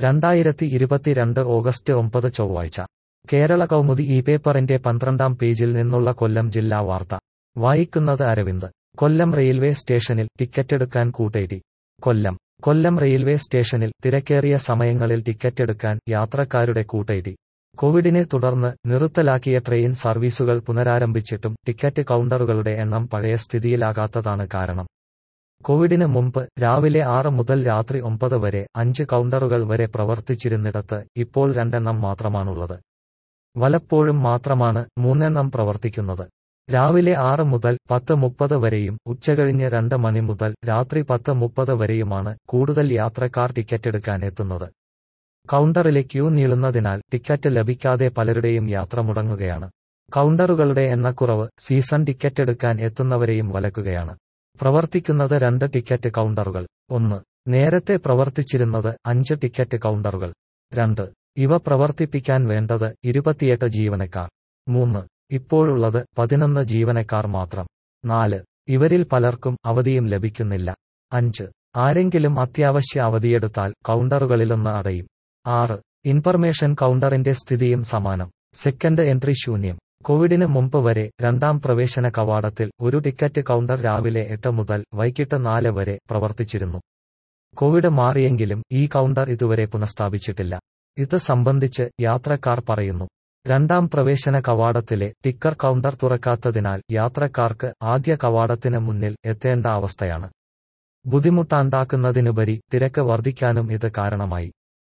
രണ്ടായിരത്തി ഇരുപത്തിരണ്ട് ഓഗസ്റ്റ് ഒമ്പത് ചൊവ്വാഴ്ച കേരള കൗമുദി ഈ പേപ്പറിന്റെ പന്ത്രണ്ടാം പേജിൽ നിന്നുള്ള കൊല്ലം ജില്ലാ വാർത്ത വായിക്കുന്നത് അരവിന്ദ് കൊല്ലം റെയിൽവേ സ്റ്റേഷനിൽ ടിക്കറ്റെടുക്കാൻ കൂട്ടേരി കൊല്ലം കൊല്ലം റെയിൽവേ സ്റ്റേഷനിൽ തിരക്കേറിയ സമയങ്ങളിൽ ടിക്കറ്റെടുക്കാൻ യാത്രക്കാരുടെ കൂട്ടേരി കോവിഡിനെ തുടർന്ന് നിർത്തലാക്കിയ ട്രെയിൻ സർവീസുകൾ പുനരാരംഭിച്ചിട്ടും ടിക്കറ്റ് കൗണ്ടറുകളുടെ എണ്ണം പഴയ സ്ഥിതിയിലാകാത്തതാണ് കാരണം കോവിഡിന് മുമ്പ് രാവിലെ ആറ് മുതൽ രാത്രി ഒമ്പത് വരെ അഞ്ച് കൗണ്ടറുകൾ വരെ പ്രവർത്തിച്ചിരുന്നിടത്ത് ഇപ്പോൾ രണ്ടെണ്ണം മാത്രമാണുള്ളത് വലപ്പോഴും മാത്രമാണ് മൂന്നെണ്ണം പ്രവർത്തിക്കുന്നത് രാവിലെ ആറ് മുതൽ പത്ത് മുപ്പത് വരെയും ഉച്ചകഴിഞ്ഞ് രണ്ട് മണി മുതൽ രാത്രി പത്ത് മുപ്പത് വരെയുമാണ് കൂടുതൽ യാത്രക്കാർ ടിക്കറ്റെടുക്കാൻ എത്തുന്നത് കൗണ്ടറിലെ ക്യൂ നീളുന്നതിനാൽ ടിക്കറ്റ് ലഭിക്കാതെ പലരുടെയും യാത്ര മുടങ്ങുകയാണ് കൗണ്ടറുകളുടെ എണ്ണക്കുറവ് സീസൺ ടിക്കറ്റെടുക്കാൻ എത്തുന്നവരെയും വലക്കുകയാണ് പ്രവർത്തിക്കുന്നത് രണ്ട് ടിക്കറ്റ് കൗണ്ടറുകൾ ഒന്ന് നേരത്തെ പ്രവർത്തിച്ചിരുന്നത് അഞ്ച് ടിക്കറ്റ് കൗണ്ടറുകൾ രണ്ട് ഇവ പ്രവർത്തിപ്പിക്കാൻ വേണ്ടത് ഇരുപത്തിയെട്ട് ജീവനക്കാർ മൂന്ന് ഇപ്പോഴുള്ളത് പതിനൊന്ന് ജീവനക്കാർ മാത്രം നാല് ഇവരിൽ പലർക്കും അവധിയും ലഭിക്കുന്നില്ല അഞ്ച് ആരെങ്കിലും അത്യാവശ്യ അവധിയെടുത്താൽ കൗണ്ടറുകളിലൊന്ന് അടയും ആറ് ഇൻഫർമേഷൻ കൗണ്ടറിന്റെ സ്ഥിതിയും സമാനം സെക്കൻഡ് എൻട്രി ശൂന്യം കോവിഡിന് മുമ്പ് വരെ രണ്ടാം പ്രവേശന കവാടത്തിൽ ഒരു ടിക്കറ്റ് കൗണ്ടർ രാവിലെ എട്ട് മുതൽ വൈകിട്ട് നാല് വരെ പ്രവർത്തിച്ചിരുന്നു കോവിഡ് മാറിയെങ്കിലും ഈ കൗണ്ടർ ഇതുവരെ പുനഃസ്ഥാപിച്ചിട്ടില്ല ഇത് സംബന്ധിച്ച് യാത്രക്കാർ പറയുന്നു രണ്ടാം പ്രവേശന കവാടത്തിലെ ടിക്കർ കൗണ്ടർ തുറക്കാത്തതിനാൽ യാത്രക്കാർക്ക് ആദ്യ കവാടത്തിന് മുന്നിൽ എത്തേണ്ട അവസ്ഥയാണ് ബുദ്ധിമുട്ടാണ്ടാക്കുന്നതിനുപരി തിരക്ക് വർദ്ധിക്കാനും ഇത് കാരണമായി